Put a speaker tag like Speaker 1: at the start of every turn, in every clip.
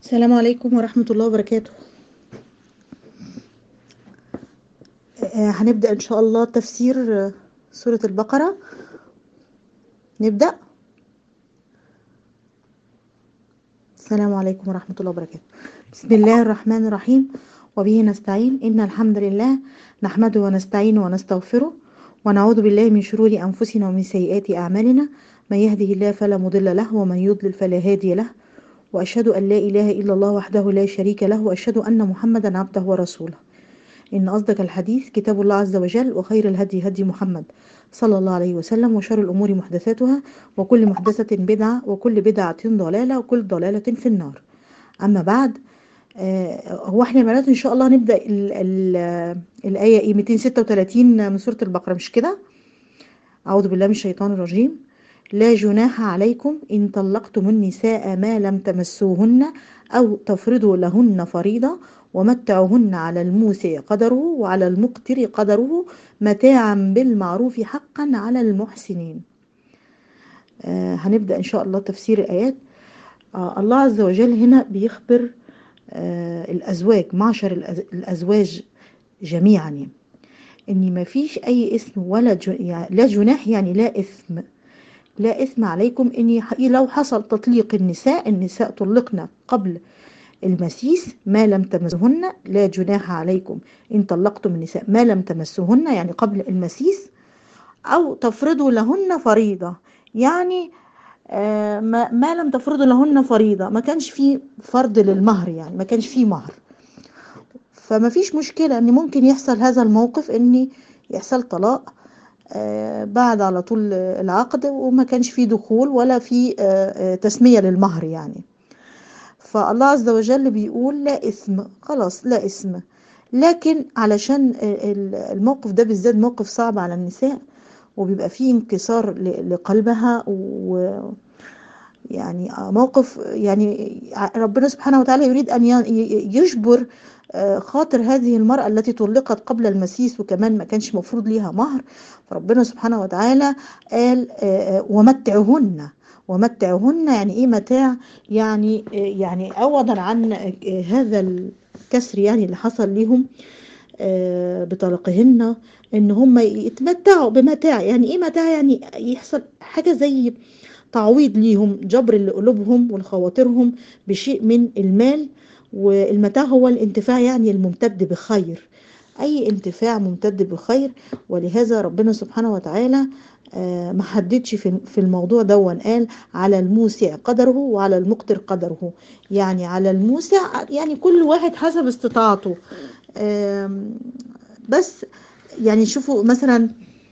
Speaker 1: السلام عليكم ورحمة الله وبركاته آه، هنبدأ إن شاء الله تفسير آه، سورة البقرة نبدأ السلام عليكم ورحمة الله وبركاته بسم الله الرحمن الرحيم وبه نستعين إن الحمد لله نحمده ونستعينه ونستغفره ونعوذ بالله من شرور أنفسنا ومن سيئات أعمالنا من يهده الله فلا مضل له ومن يضلل فلا هادي له وأشهد أن لا إله إلا الله وحده لا شريك له وأشهد أن محمدا عبده ورسوله إن أصدق الحديث كتاب الله عز وجل وخير الهدي هدي محمد صلى الله عليه وسلم وشر الأمور محدثاتها وكل محدثة بدعة وكل بدعة ضلالة وكل ضلالة في النار أما بعد آه، هو احنا يا بنات ان شاء الله هنبدا ال ال الايه ايه 236 من سوره البقره مش كده اعوذ بالله من الشيطان الرجيم لا جناح عليكم ان طلقتم النساء ما لم تمسوهن او تفرضوا لهن فريضه ومتعوهن على الموسع قدره وعلى المقتر قدره متاعا بالمعروف حقا على المحسنين آه هنبدا ان شاء الله تفسير الايات آه الله عز وجل هنا بيخبر آه الأزواج معشر الأز- الأزواج جميعا يعني إن ما فيش أي اسم ولا جن... يعني لا جناح يعني لا إثم لا إثم عليكم إن ح- لو حصل تطليق النساء النساء طلقنا قبل المسيس ما لم تمسهن لا جناح عليكم إن طلقتم النساء ما لم تمسهن يعني قبل المسيس أو تفرضوا لهن فريضة يعني آه، ما, ما لم تفرضوا لهن فريضة ما كانش فيه فرض للمهر يعني ما كانش فيه مهر فما فيش مشكلة ان ممكن يحصل هذا الموقف ان يحصل طلاق آه، بعد على طول العقد وما كانش فيه دخول ولا فيه آه، آه، تسمية للمهر يعني فالله عز وجل بيقول لا إثم خلاص لا إثم لكن علشان ال- الموقف ده بالذات موقف صعب على النساء وبيبقى فيه انكسار ل- لقلبها و يعني موقف يعني ربنا سبحانه وتعالى يريد أن ي- يجبر آه، خاطر هذه المرأة التي طلقت قبل المسيس وكمان ما كانش مفروض ليها مهر فربنا سبحانه وتعالى قال آه، آه، ومتعهن ومتعهن يعني ايه متاع يعني آه، يعني عوضا عن آه، هذا الكسر يعني اللي حصل لهم آه، بطلاقهن ان هم يتمتعوا بمتاع يعني ايه متاع يعني يحصل حاجة زي تعويض ليهم جبر لقلوبهم ولخواطرهم بشيء من المال والمتاع هو الانتفاع يعني الممتد بخير اي انتفاع ممتد بخير ولهذا ربنا سبحانه وتعالى آه، ما حددش في في الموضوع ده قال على الموسع قدره وعلى المقتر قدره يعني على الموسع يعني كل واحد حسب استطاعته آم، بس يعني شوفوا مثلا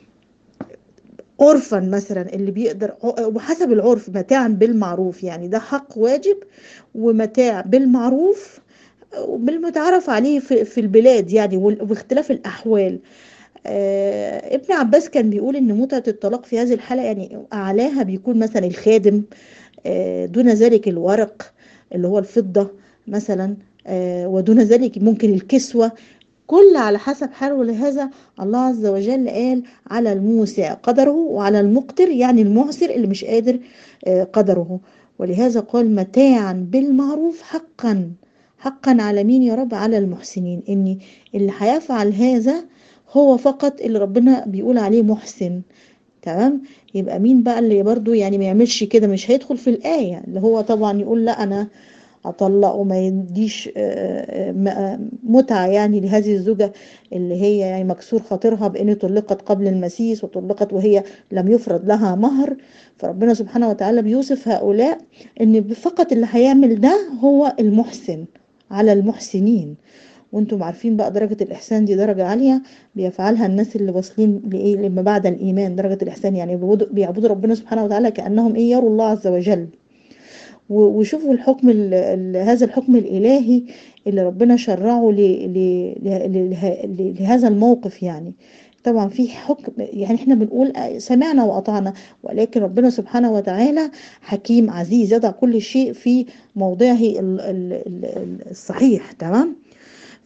Speaker 1: عرفا مثلا اللي بيقدر وحسب العرف متاعا بالمعروف يعني ده حق واجب ومتاع بالمعروف بالمتعارف عليه في, في البلاد يعني وال- واختلاف الأحوال آه ابن عباس كان بيقول ان متعة الطلاق في هذه الحالة يعني أعلاها بيكون مثلا الخادم آه دون ذلك الورق اللي هو الفضة مثلا آه ودون ذلك ممكن الكسوة كل على حسب حاله ولهذا الله عز وجل قال على الموسع قدره وعلى المقتر يعني المعسر اللي مش قادر آه، قدره ولهذا قال متاعا بالمعروف حقا حقا على مين يا رب على المحسنين ان اللي هيفعل هذا هو فقط اللي ربنا بيقول عليه محسن تمام يبقى مين بقى اللي برضو يعني ما يعملش كده مش هيدخل في الآية اللي هو طبعا يقول لا أنا أطلق وما يديش آه، آه، م- متعة يعني لهذه الزوجة اللي هي يعني مكسور خاطرها بأن طلقت قبل المسيس وطلقت وهي لم يفرض لها مهر فربنا سبحانه وتعالى بيوصف هؤلاء ان فقط اللي هيعمل ده هو المحسن على المحسنين وانتم عارفين بقى درجة الإحسان دي درجة عالية بيفعلها الناس اللي واصلين لإيه لما بعد الإيمان درجة الإحسان يعني بيعبدوا بيعبدوا ربنا سبحانه وتعالى كأنهم إيه يروا الله عز وجل و- وشوفوا الحكم ال- ال- هذا الحكم الإلهي اللي ربنا شرعه ل- ل- ل- له- ل- لهذا الموقف يعني طبعا في حكم يعني احنا بنقول سمعنا وأطعنا ولكن ربنا سبحانه وتعالى حكيم عزيز يضع كل شيء في موضعه ال- ال- ال- الصحيح تمام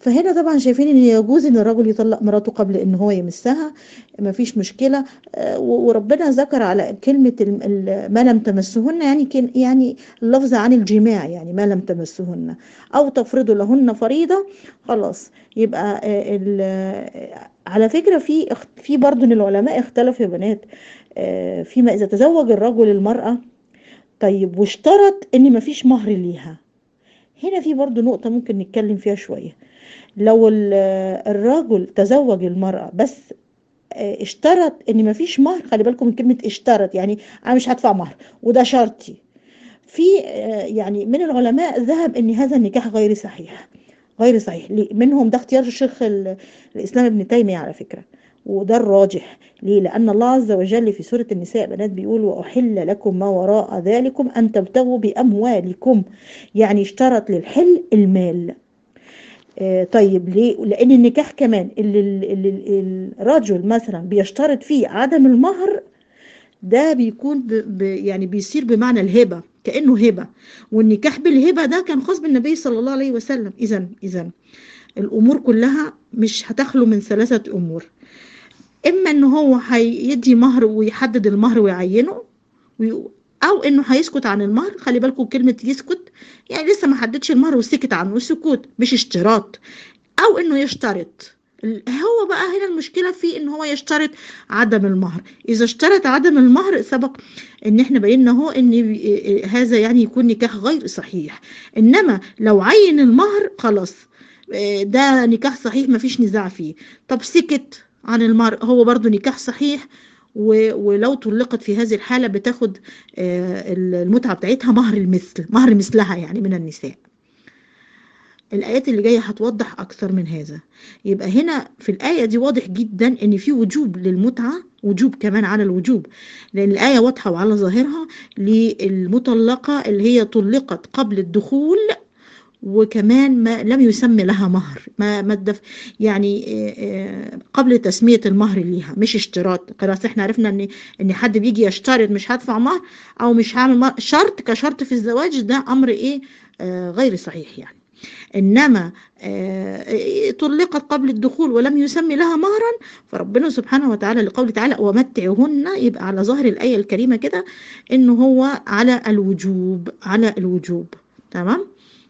Speaker 1: فهنا طبعا شايفين ان يجوز ان الرجل يطلق مراته قبل ان هو يمسها مفيش مشكله آه، و- وربنا ذكر على كلمه ال- ال- ما لم تمسهن يعني كان يعني اللفظ عن الجماع يعني ما لم تمسهن او تفرضوا لهن فريضه خلاص يبقى آه، ال- آه، على فكره في اخت- في برضه ان العلماء اختلفوا يا بنات آه، فيما اذا تزوج الرجل المراه طيب واشترط ان مفيش مهر ليها هنا في برضو نقطة ممكن نتكلم فيها شوية لو ال- الرجل تزوج المرأة بس آه، اشترط ان مفيش مهر خلي بالكم من كلمة اشترط يعني انا مش هدفع مهر وده شرطي في آه، يعني من العلماء ذهب ان هذا النكاح غير صحيح غير صحيح ليه؟ منهم ده اختيار الشيخ ال- الاسلام ابن تيمية على فكرة وده الراجح ليه لان الله عز وجل في سورة النساء بنات بيقول واحل لكم ما وراء ذلكم ان تبتغوا باموالكم يعني اشترط للحل المال آه، طيب ليه؟ لأن النكاح كمان اللي, اللي اللي الرجل مثلا بيشترط فيه عدم المهر ده بيكون ب ب يعني بيصير بمعنى الهبة كأنه هبة والنكاح بالهبة ده كان خاص بالنبي صلى الله عليه وسلم إذا إذا الأمور كلها مش هتخلو من ثلاثة أمور إما إن هو هيدي مهر ويحدد المهر ويعينه وي- أو إنه هيسكت عن المهر خلي بالكم كلمة يسكت يعني لسه ما حددش المهر وسكت عنه السكوت مش اشتراط او انه يشترط ال- هو بقى هنا المشكلة في ان هو يشترط عدم المهر اذا اشترط عدم المهر سبق ان احنا بينا هو ان بي- هذا يعني يكون نكاح غير صحيح انما لو عين المهر خلاص اه، ده نكاح صحيح مفيش نزاع فيه طب سكت عن المهر هو برضو نكاح صحيح و- ولو طلقت في هذه الحالة بتاخد اه، المتعة بتاعتها مهر المثل مهر مثلها يعني من النساء الآيات اللي جاية هتوضح أكثر من هذا يبقى هنا في الآية دي واضح جدا إن في وجوب للمتعة وجوب كمان على الوجوب لأن الآية واضحة وعلى ظاهرها للمطلقة اللي هي طلقت قبل الدخول وكمان ما لم يسمى لها مهر ما ما الدف يعني آه، آه، قبل تسمية المهر ليها مش اشتراط خلاص احنا عرفنا ان ان حد بيجي يشترط مش هدفع مهر او مش هعمل مهر شرط كشرط في الزواج ده امر ايه آه غير صحيح يعني انما آه، طلقت قبل الدخول ولم يسمي لها مهرا فربنا سبحانه وتعالى لقوله تعالى ومتعهن يبقى على ظاهر الآية الكريمة كده انه هو على الوجوب على الوجوب تمام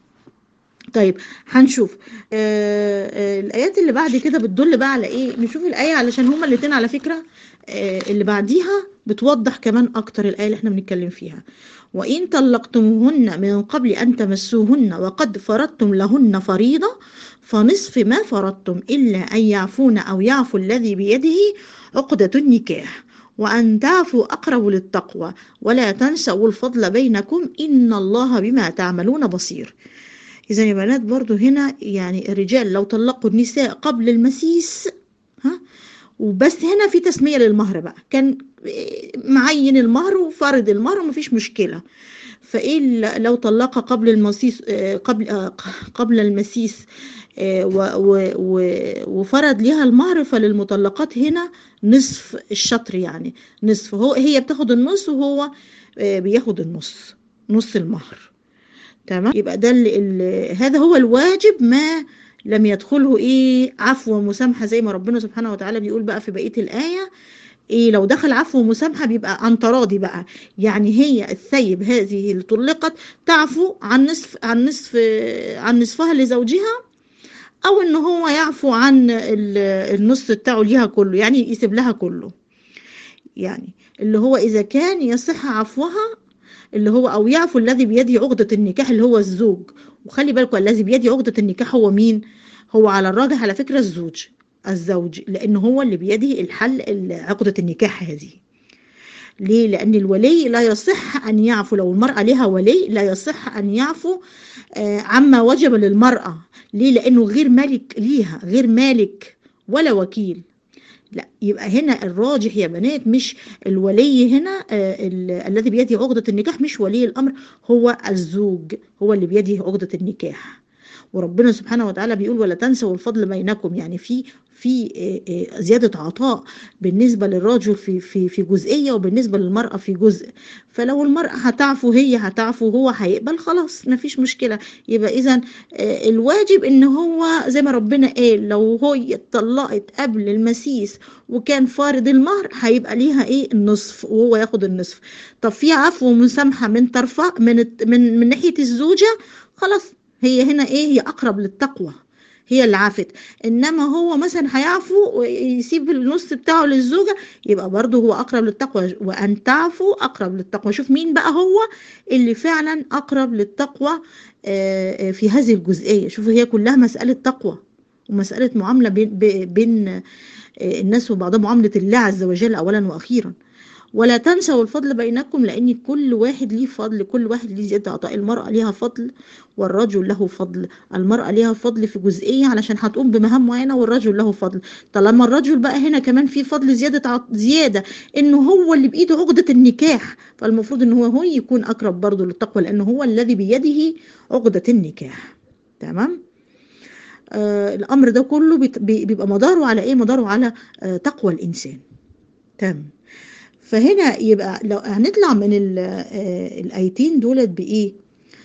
Speaker 1: طيب هنشوف آه آه الآيات اللي بعد كده بتدل بقى على ايه نشوف الآية علشان هما الاتنين على فكرة آه اللي بعديها بتوضح كمان اكتر الآية اللي احنا بنتكلم فيها وإن طلقتموهن من قبل أن تمسوهن وقد فرضتم لهن فريضة فنصف ما فرضتم إلا أن يعفون أو يعفو الذي بيده عقدة النكاح وأن تعفوا أقرب للتقوى ولا تنسوا الفضل بينكم إن الله بما تعملون بصير إذا يا بنات برضو هنا يعني الرجال لو طلقوا النساء قبل المسيس ها وبس هنا في تسمية للمهر بقى كان معين المهر وفرض المهر ومفيش مشكلة فإيه ال- لو طلقها قبل المسيس آه، قبل آه، قبل المسيس آه، و- و- و- وفرض ليها المهر فللمطلقات هنا نصف الشطر يعني نصف هو هي بتاخد النص وهو آه، بياخد النص نص المهر تمام يبقى ده ال ال هذا هو الواجب ما لم يدخله ايه عفو ومسامحة زي ما ربنا سبحانه وتعالى بيقول بقى في بقية الآية ايه لو دخل عفو ومسامحة بيبقى عن تراضي بقى يعني هي الثيب هذه اللي طلقت تعفو عن نصف عن نصف عن نصفها لزوجها او ان هو يعفو عن ال- النص بتاعه ليها كله يعني يسيب لها كله يعني اللي هو اذا كان يصح عفوها اللي هو او يعفو الذي بيده عقدة النكاح اللي هو الزوج وخلي بالكم الذي بيده عقدة النكاح هو مين هو على الراجح على فكرة الزوج الزوج لان هو اللي بيده الحل عقدة النكاح هذه ليه لان الولي لا يصح ان يعفو لو المرأة لها ولي لا يصح ان يعفو آه، عما وجب للمرأة ليه لانه غير مالك ليها غير مالك ولا وكيل لا يبقى هنا الراجح يا بنات مش الولي هنا آه، ال- الذي بيده عقدة النكاح مش ولي الأمر هو الزوج هو اللي بيده عقدة النكاح وربنا سبحانه وتعالى بيقول ولا تنسوا الفضل بينكم يعني في في زيادة عطاء بالنسبة للرجل في في في جزئية وبالنسبة للمرأة في جزء فلو المرأة هتعفو هي هتعفو هو هيقبل خلاص مفيش مشكلة يبقى إذا الواجب إن هو زي ما ربنا قال لو هي اتطلقت قبل المسيس وكان فارض المهر هيبقى ليها إيه النصف وهو ياخد النصف طب في عفو ومسامحة من طرفها من من من ناحية الزوجة خلاص هي هنا إيه هي أقرب للتقوى هي اللي عافت انما هو مثلا هيعفو ويسيب النص بتاعه للزوجه يبقى برضه هو اقرب للتقوى وان تعفو اقرب للتقوى شوف مين بقى هو اللي فعلا اقرب للتقوى في هذه الجزئيه شوف هي كلها مساله تقوى ومساله معامله بين بين الناس وبعضها معامله الله عز وجل اولا واخيرا ولا تنسوا الفضل بينكم لان كل واحد ليه فضل كل واحد ليه زياده عطاء المراه ليها فضل والرجل له فضل المراه ليها فضل في جزئيه علشان هتقوم بمهام معينه والرجل له فضل طالما الرجل بقى هنا كمان في فضل زياده عط... زياده انه هو اللي بايده عقده النكاح فالمفروض ان هو هو يكون اقرب برضه للتقوى لانه هو الذي بيده عقده النكاح تمام آه الامر ده كله بيبقى مداره على ايه مداره على آه تقوى الانسان تمام فهنا يبقى لو هنطلع من الايتين دولت بايه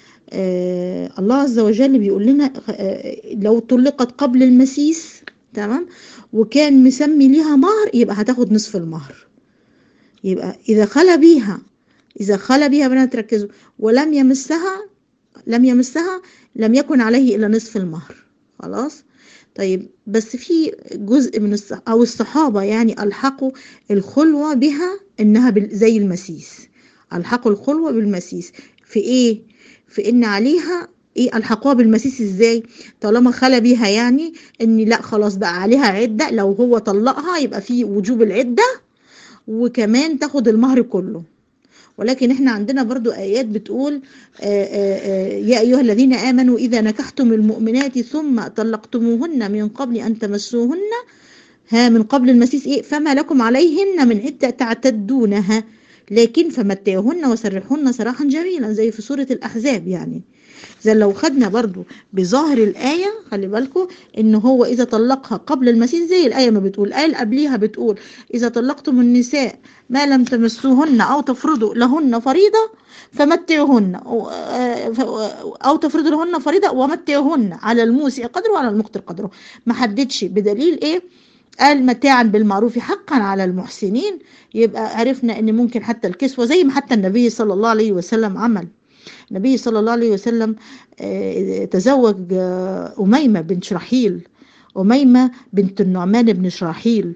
Speaker 1: آه الله عز وجل بيقول لنا آه لو طلقت قبل المسيس تمام وكان مسمي ليها مهر يبقى هتاخد نصف المهر يبقى اذا خلى بيها اذا خلى بيها بنات تركزوا ولم يمسها لم يمسها لم يكن عليه الا نصف المهر خلاص طيب بس في جزء من الصح او الصحابه يعني الحقوا الخلوه بها انها زي المسيس الحقوا الخلوه بالمسيس في ايه في ان عليها ايه الحقوها بالمسيس ازاي طالما خلى بيها يعني ان لا خلاص بقى عليها عده لو هو طلقها يبقى في وجوب العده وكمان تاخد المهر كله ولكن احنا عندنا برضو آيات بتقول آآ آآ يا أيها الذين آمنوا إذا نكحتم المؤمنات ثم طلقتموهن من قبل أن تمسوهن ها من قبل المسيس إيه فما لكم عليهن من عدة تعتدونها لكن فمتعوهن وسرحهن سراحا جميلا زي في سورة الأحزاب يعني زي لو خدنا برضو بظاهر الآية خلي بالكم إن هو إذا طلقها قبل المسيس زي الآية ما بتقول الآية اللي قبليها بتقول إذا طلقتم النساء ما لم تمسوهن أو تفرضوا لهن فريضة فمتعوهن أو تفرضوا لهن فريضة ومتعوهن على الموسع قدره وعلى المقتر قدره ما حددش بدليل إيه قال متاعا بالمعروف حقا على المحسنين يبقى عرفنا ان ممكن حتى الكسوه زي ما حتى النبي صلى الله عليه وسلم عمل النبي صلى الله عليه وسلم تزوج أميمة بنت شرحيل أميمة بنت النعمان بن شراحيل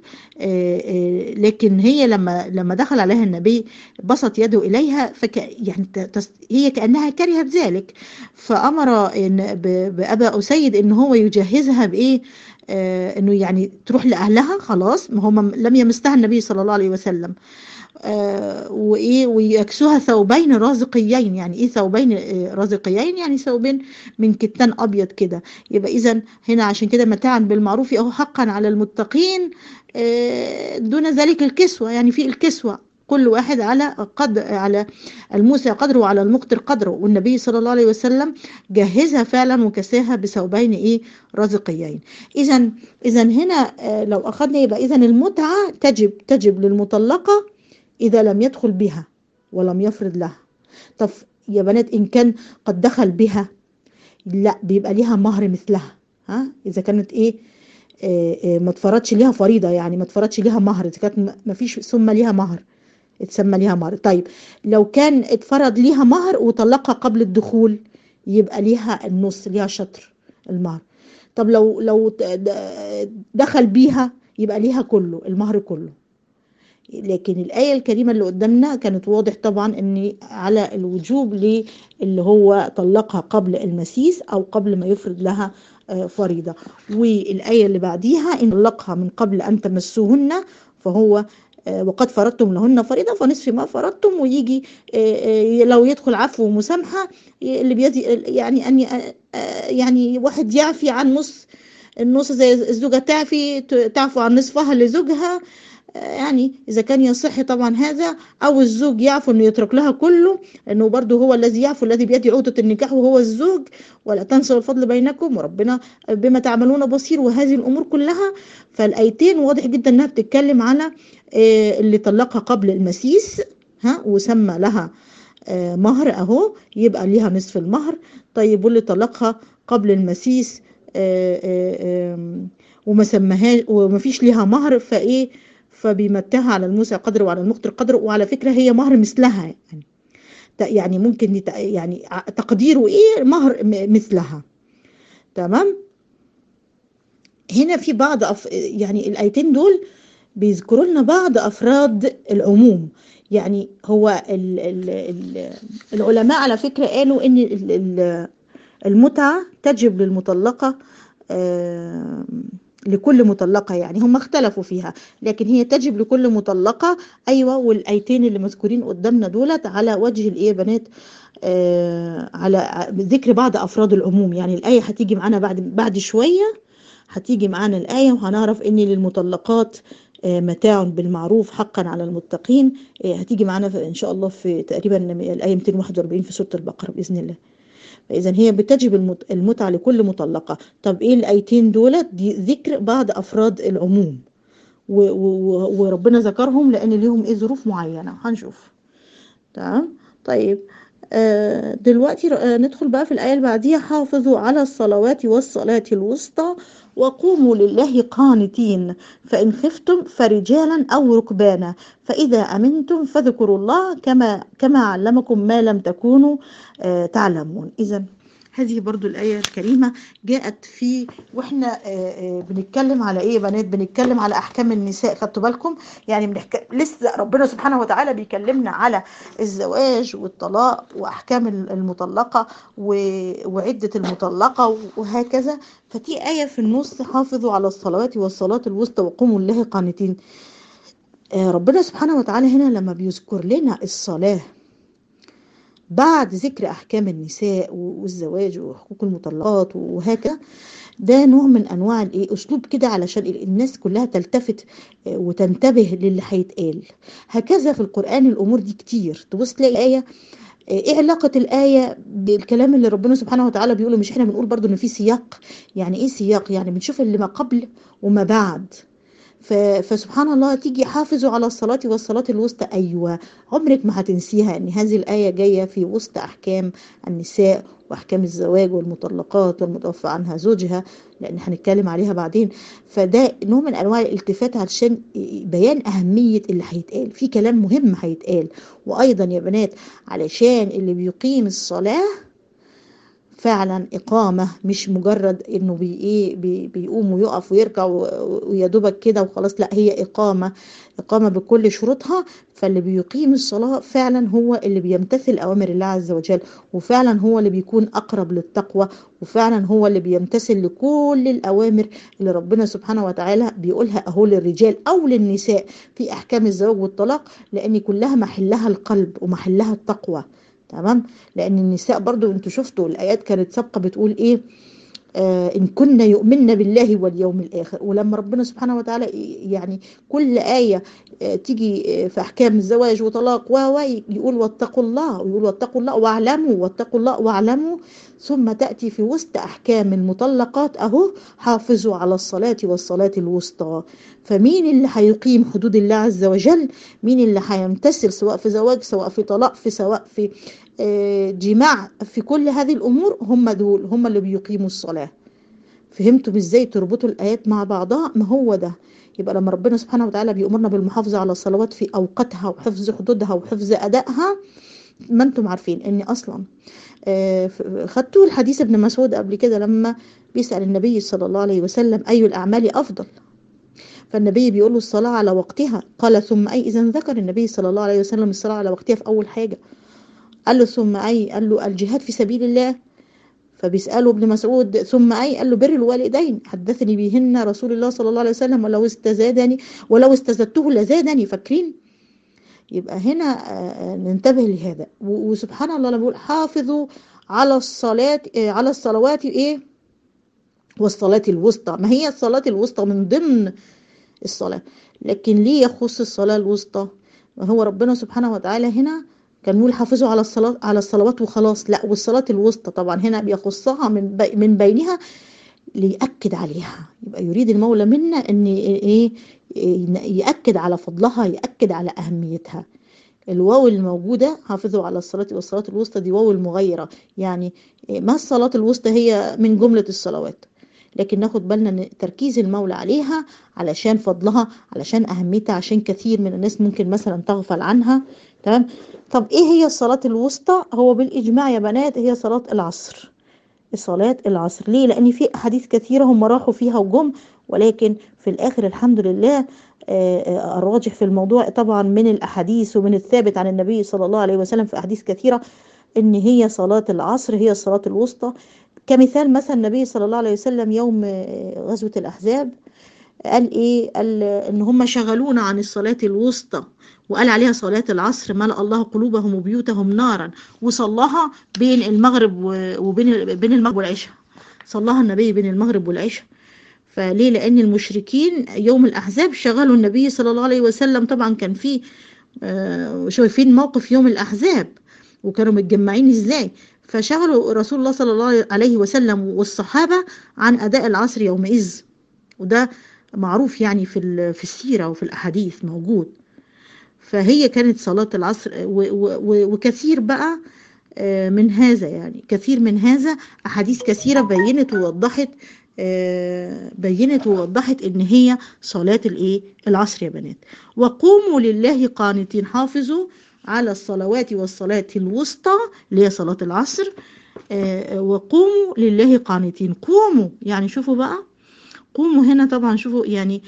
Speaker 1: لكن هي لما لما دخل عليها النبي بسط يده إليها فك يعني هي كأنها كرهت ذلك فأمر إن بأبا أسيد إن هو يجهزها بإيه آه انه يعني تروح لاهلها خلاص ما هم لم يمسها النبي صلى الله عليه وسلم آه وايه ويكسوها ثوبين رازقيين يعني ايه ثوبين رازقيين يعني ثوبين من كتان ابيض كده يبقى اذا هنا عشان كده متاعا بالمعروف اهو حقا على المتقين آه دون ذلك الكسوه يعني في الكسوه كل واحد على قدر على الموسع قدره وعلى المقتر قدره والنبي صلى الله عليه وسلم جهزها فعلا وكساها بثوبين ايه رازقيين اذا اذا هنا لو اخذنا يبقى اذا المتعه تجب تجب للمطلقه اذا لم يدخل بها ولم يفرض لها طب يا بنات ان كان قد دخل بها لا بيبقى ليها مهر مثلها ها اذا كانت ايه ما اتفرضش ليها فريضه يعني ما اتفرضش ليها مهر اذا كانت ما فيش ثم ليها مهر اتسمى ليها مهر طيب لو كان اتفرض ليها مهر وطلقها قبل الدخول يبقى ليها النص ليها شطر المهر طب لو لو دخل بيها يبقى ليها كله المهر كله لكن الآية الكريمة اللي قدامنا كانت واضح طبعا ان على الوجوب اللي هو طلقها قبل المسيس او قبل ما يفرض لها فريضة والآية اللي بعديها إن طلقها من قبل أن تمسوهن فهو وقد فرضتم لهن فريضة فنصف ما فرضتم ويجي لو يدخل عفو ومسامحة اللي بيدي يعني أن يعني واحد يعفي عن نص النص زي الزوجة تعفي تعفو عن نصفها لزوجها يعني إذا كان يصح طبعا هذا أو الزوج يعفو أنه يترك لها كله لأنه برضه هو الذي يعفو الذي بيده عقدة النكاح وهو الزوج ولا تنسوا الفضل بينكم وربنا بما تعملون بصير وهذه الأمور كلها فالآيتين واضح جدا أنها بتتكلم على اللي طلقها قبل المسيس ها وسمى لها مهر أهو يبقى ليها نصف المهر طيب واللي طلقها قبل المسيس وما سماهاش وما فيش ليها مهر فايه فبيمتها على الموسع قدر وعلى المقتر قدر وعلى فكره هي مهر مثلها يعني يعني ممكن يعني تقديره ايه مهر مثلها تمام هنا في بعض أف... يعني الايتين دول بيذكروا لنا بعض افراد العموم يعني هو ال ال ال العلماء على فكره قالوا ان ال المتعه تجب للمطلقه آه لكل مطلقة يعني هم اختلفوا فيها لكن هي تجب لكل مطلقة أيوة والآيتين اللي مذكورين قدامنا دولت على وجه الإيه بنات آه على ذكر بعض أفراد العموم يعني الآية هتيجي معانا بعد بعد شوية هتيجي معانا الآية وهنعرف إن للمطلقات آه متاع بالمعروف حقا على المتقين آه هتيجي معانا إن شاء الله في تقريبا الآية 241 في سورة البقرة بإذن الله فإذا هي بتجب المتعة لكل مطلقة طب إيه الآيتين دولت دي ذكر بعض أفراد العموم و و وربنا ذكرهم لأن ليهم إيه ظروف معينة هنشوف تمام طيب آه دلوقتي آه ندخل بقى في الآية اللي بعديها حافظوا على الصلوات والصلاة الوسطى وقوموا لله قانتين فإن خفتم فرجالا أو ركبانا فإذا أمنتم فاذكروا الله كما كما علمكم ما لم تكونوا آه تعلمون إذا هذه برضو الآية الكريمة جاءت في وإحنا بنتكلم على إيه يا بنات بنتكلم على أحكام النساء خدتوا بالكم يعني بنحك... لسه ربنا سبحانه وتعالى بيكلمنا على الزواج والطلاق وأحكام المطلقة و... وعدة المطلقة وهكذا فدي آية في النص حافظوا على الصلوات والصلاة الوسطى وقوموا لله قانتين ربنا سبحانه وتعالى هنا لما بيذكر لنا الصلاة بعد ذكر احكام النساء والزواج وحقوق المطلقات وهكذا ده نوع من انواع الايه اسلوب كده علشان الناس كلها تلتفت وتنتبه للي هيتقال هكذا في القران الامور دي كتير تبص تلاقي ايه ايه علاقة الآية بالكلام اللي ربنا سبحانه وتعالى بيقوله مش احنا بنقول برضو ان في سياق يعني ايه سياق يعني بنشوف اللي ما قبل وما بعد فسبحان الله تيجي حافظوا على الصلاة والصلاة الوسطى أيوة عمرك ما هتنسيها أن هذه الآية جاية في وسط أحكام النساء وأحكام الزواج والمطلقات والمتوفى عنها زوجها لأن هنتكلم عليها بعدين فده نوع من أنواع الالتفات علشان بيان أهمية اللي هيتقال في كلام مهم هيتقال وأيضا يا بنات علشان اللي بيقيم الصلاة فعلا إقامة مش مجرد إنه بي إيه بي بيقوم ويقف ويركع ويا دوبك كده وخلاص لا هي إقامة إقامة بكل شروطها فاللي بيقيم الصلاة فعلا هو اللي بيمتثل أوامر الله عز وجل وفعلا هو اللي بيكون أقرب للتقوى وفعلا هو اللي بيمتثل لكل الأوامر اللي ربنا سبحانه وتعالى بيقولها أهو للرجال أو للنساء في أحكام الزواج والطلاق لأن كلها محلها القلب ومحلها التقوى تمام لان النساء برضو انتوا شفتوا الايات كانت سابقه بتقول ايه آه إن كنا يؤمن بالله واليوم الآخر ولما ربنا سبحانه وتعالى يعني كل آية آه تيجي في أحكام الزواج وطلاق و يقول واتقوا الله ويقول واتقوا الله واعلموا واتقوا الله واعلموا ثم تأتي في وسط أحكام المطلقات أهو حافظوا على الصلاة والصلاة الوسطى فمين اللي هيقيم حدود الله عز وجل مين اللي هيمتثل سواء في زواج سواء في طلاق في سواء في جماع في كل هذه الأمور هم دول هم اللي بيقيموا الصلاة فهمتوا ازاي تربطوا الآيات مع بعضها ما هو ده يبقى لما ربنا سبحانه وتعالى بيأمرنا بالمحافظة على الصلوات في أوقاتها وحفظ حدودها وحفظ أدائها ما انتم عارفين ان اصلا خدتوا الحديث ابن مسعود قبل كده لما بيسأل النبي صلى الله عليه وسلم أي الأعمال أفضل فالنبي بيقول له الصلاة على وقتها قال ثم أي إذا ذكر النبي صلى الله عليه وسلم الصلاة على وقتها في أول حاجة قال له ثم أي قال له الجهاد في سبيل الله فبيسأله ابن مسعود ثم أي قال له بر الوالدين حدثني بهن رسول الله صلى الله عليه وسلم ولو استزادني ولو استزدته لزادني فاكرين يبقى هنا ننتبه لهذا وسبحان الله لما بقول حافظوا على الصلاة على الصلوات ايه والصلاة الوسطى ما هي الصلاة الوسطى من ضمن الصلاة لكن ليه يخص الصلاة الوسطى هو ربنا سبحانه وتعالى هنا كان يقول حافظوا على الصلاة على الصلوات وخلاص لا والصلاة الوسطى طبعا هنا بيخصها من بي من بينها ليأكد عليها يبقى يريد المولى منا ان ايه يأكد على فضلها يأكد على أهميتها الواو الموجودة حافظوا على الصلاة والصلاة الوسطى دي واو المغيرة يعني ما الصلاة الوسطى هي من جملة الصلوات لكن ناخد بالنا ان تركيز المولى عليها علشان فضلها علشان اهميتها عشان كثير من الناس ممكن مثلا تغفل عنها تمام طب ايه هي الصلاة الوسطى هو بالاجماع يا بنات هي صلاة العصر صلاة العصر ليه لان في احاديث كثيرة هم راحوا فيها وجم ولكن في الاخر الحمد لله الراجح في الموضوع طبعا من الاحاديث ومن الثابت عن النبي صلى الله عليه وسلم في احاديث كثيرة ان هي صلاة العصر هي الصلاة الوسطى كمثال مثلا النبي صلى الله عليه وسلم يوم غزوة الأحزاب قال إيه قال إن هم شغلونا عن الصلاة الوسطى وقال عليها صلاة العصر ملأ الله قلوبهم وبيوتهم نارا وصلاها بين المغرب وبين بين المغرب والعشاء صلاها النبي بين المغرب والعشاء فليه لأن المشركين يوم الأحزاب شغلوا النبي صلى الله عليه وسلم طبعا كان في شايفين موقف يوم الأحزاب وكانوا متجمعين ازاي فشغلوا رسول الله صلى الله عليه وسلم والصحابة عن أداء العصر يومئذ وده معروف يعني في في السيرة وفي الأحاديث موجود فهي كانت صلاة العصر وكثير بقى من هذا يعني كثير من هذا أحاديث كثيرة بينت ووضحت بينت ووضحت ان هي صلاة الايه العصر يا بنات وقوموا لله قانتين حافظوا على الصلوات والصلاة الوسطى اللي هي صلاة العصر وقوموا لله قانتين قوموا يعني شوفوا بقى قوموا هنا طبعا شوفوا يعني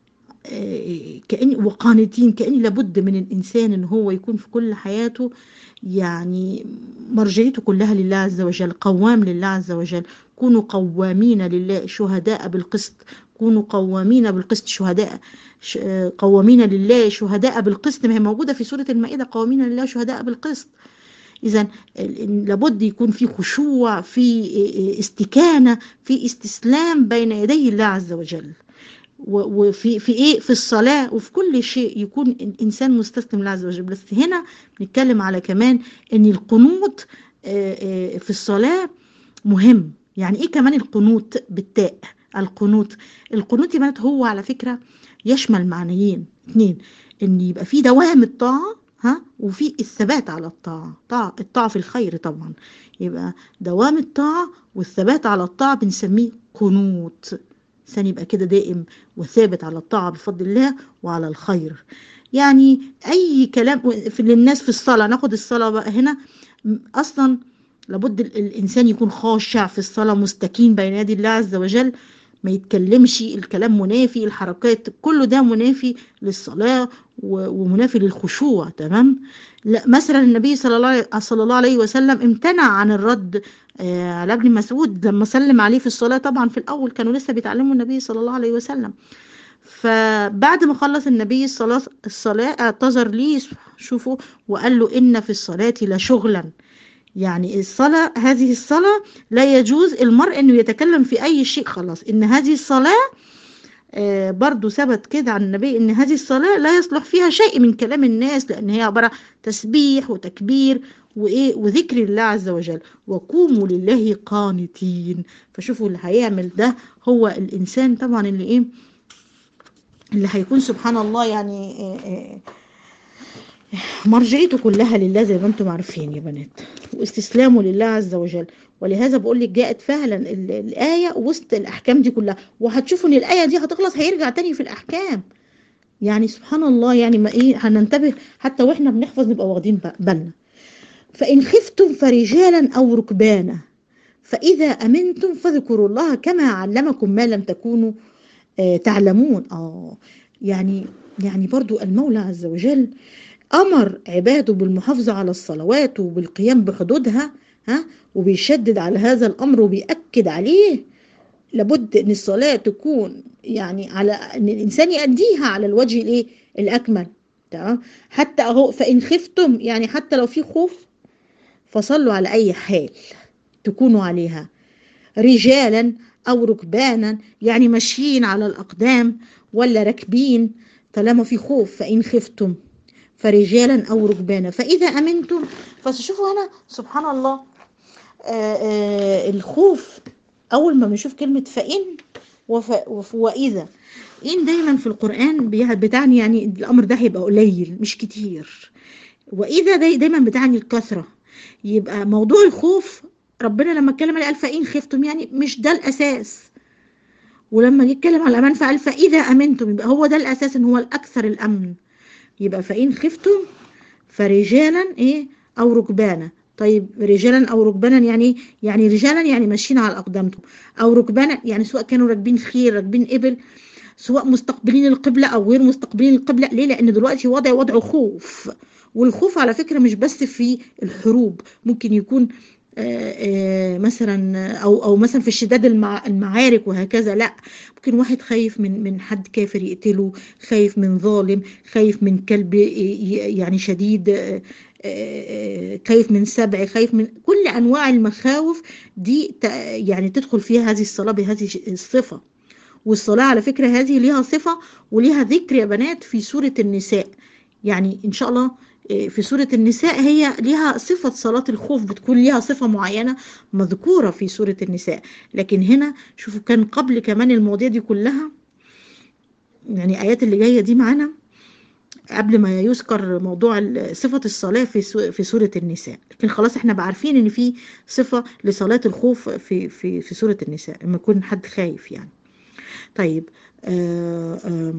Speaker 1: كأن وقانتين كأن لابد من الإنسان إن هو يكون في كل حياته يعني مرجعيته كلها لله عز وجل قوام لله عز وجل كونوا قوامين لله شهداء بالقسط كونوا قوامين بالقسط شهداء قوامين لله شهداء بالقسط ما هي موجودة في سورة المائدة قوامين لله شهداء بالقسط إذا لابد يكون في خشوع في استكانة في استسلام بين يدي الله عز وجل وفي في ايه في الصلاه وفي كل شيء يكون الانسان مستسلم لله عز وجل بس هنا بنتكلم على كمان ان القنوط في الصلاه مهم يعني ايه كمان القنوط بالتاء القنوط القنوط يا بنات هو على فكره يشمل معنيين اثنين ان يبقى في دوام الطاعه ها وفي الثبات على الطاعه طاعه الطاعه في الخير طبعا يبقى دوام الطاعه والثبات على الطاعه بنسميه قنوط الإنسان يبقى كده دائم وثابت على الطاعة بفضل الله وعلى الخير يعني أي كلام في للناس في الصلاة ناخد الصلاة بقى هنا أصلا لابد الإنسان يكون خاشع في الصلاة مستكين بين يدي الله عز وجل ما يتكلمش الكلام منافي الحركات كله ده منافي للصلاة ومنافي للخشوع تمام لا مثلا النبي صلى الله صلى الله عليه وسلم امتنع عن الرد على ابن مسعود لما سلم عليه في الصلاة طبعا في الأول كانوا لسه بيتعلموا النبي صلى الله عليه وسلم فبعد ما خلص النبي الصلاة الصلاة اعتذر ليه شوفوا وقال له إن في الصلاة لشغلا يعني الصلاة هذه الصلاة لا يجوز المرء انه يتكلم في اي شيء خلاص ان هذه الصلاة آه برضو ثبت كده عن النبي ان هذه الصلاة لا يصلح فيها شيء من كلام الناس لان هي عبارة تسبيح وتكبير وايه وذكر الله عز وجل وقوموا لله قانتين فشوفوا اللي هيعمل ده هو الانسان طبعا اللي ايه اللي هيكون سبحان الله يعني آه آه مرجعيته كلها لله زي ما انتم عارفين يا بنات واستسلامه لله عز وجل ولهذا بقول لك جاءت فعلا الآية وسط الأحكام دي كلها وهتشوفوا إن الآية دي هتخلص هيرجع تاني في الأحكام يعني سبحان الله يعني ما إيه هننتبه حتى وإحنا بنحفظ نبقى واخدين بالنا فإن خفتم فرجالا أو ركبانا فإذا أمنتم فاذكروا الله كما علمكم ما لم تكونوا آه تعلمون آه يعني يعني برضو المولى عز وجل أمر عباده بالمحافظة على الصلوات وبالقيام بحدودها ها وبيشدد على هذا الأمر وبيأكد عليه لابد أن الصلاة تكون يعني على أن الإنسان يأديها على الوجه الإيه الأكمل تمام حتى أهو فإن خفتم يعني حتى لو في خوف فصلوا على أي حال تكونوا عليها رجالا أو ركبانا يعني ماشيين على الأقدام ولا راكبين طالما في خوف فإن خفتم فرجالا أو ركبانا فإذا أمنتم فشوفوا هنا سبحان الله آآ آآ الخوف أول ما بنشوف كلمة فإن وف وإذا إن دايما في القرآن بتعني يعني الأمر ده هيبقى قليل مش كتير وإذا داي دايما بتعني الكثرة يبقى موضوع الخوف ربنا لما اتكلم عليه قال فإن خفتم يعني مش ده الأساس ولما جه يتكلم على الأمان فقال فإذا أمنتم يبقى هو ده الأساس إن هو الأكثر الأمن يبقى فإن خفتم فرجالا إيه أو ركبانا طيب رجالا أو ركبانا يعني يعني رجالا يعني ماشيين على أقدامكم أو ركبانا يعني سواء كانوا راكبين خير راكبين إبل سواء مستقبلين القبلة أو غير مستقبلين القبلة ليه لأن دلوقتي وضع وضع خوف والخوف على فكرة مش بس في الحروب ممكن يكون آآ آآ مثلا او او مثلا في الشداد المع المعارك وهكذا لا ممكن واحد خايف من من حد كافر يقتله خايف من ظالم خايف من كلب يعني شديد خايف من سبع خايف من كل انواع المخاوف دي يعني تدخل فيها هذه الصلاه بهذه الصفه والصلاه على فكره هذه ليها صفه وليها ذكر يا بنات في سوره النساء يعني ان شاء الله في سورة النساء هي ليها صفة صلاة الخوف بتكون ليها صفة معينة مذكورة في سورة النساء لكن هنا شوفوا كان قبل كمان المواضيع دي كلها يعني آيات اللي جاية دي معانا قبل ما يذكر موضوع صفة الصلاة في في سورة النساء لكن خلاص احنا بقى عارفين ان في صفة لصلاة الخوف في في في سورة النساء لما يكون حد خايف يعني طيب آآ آآ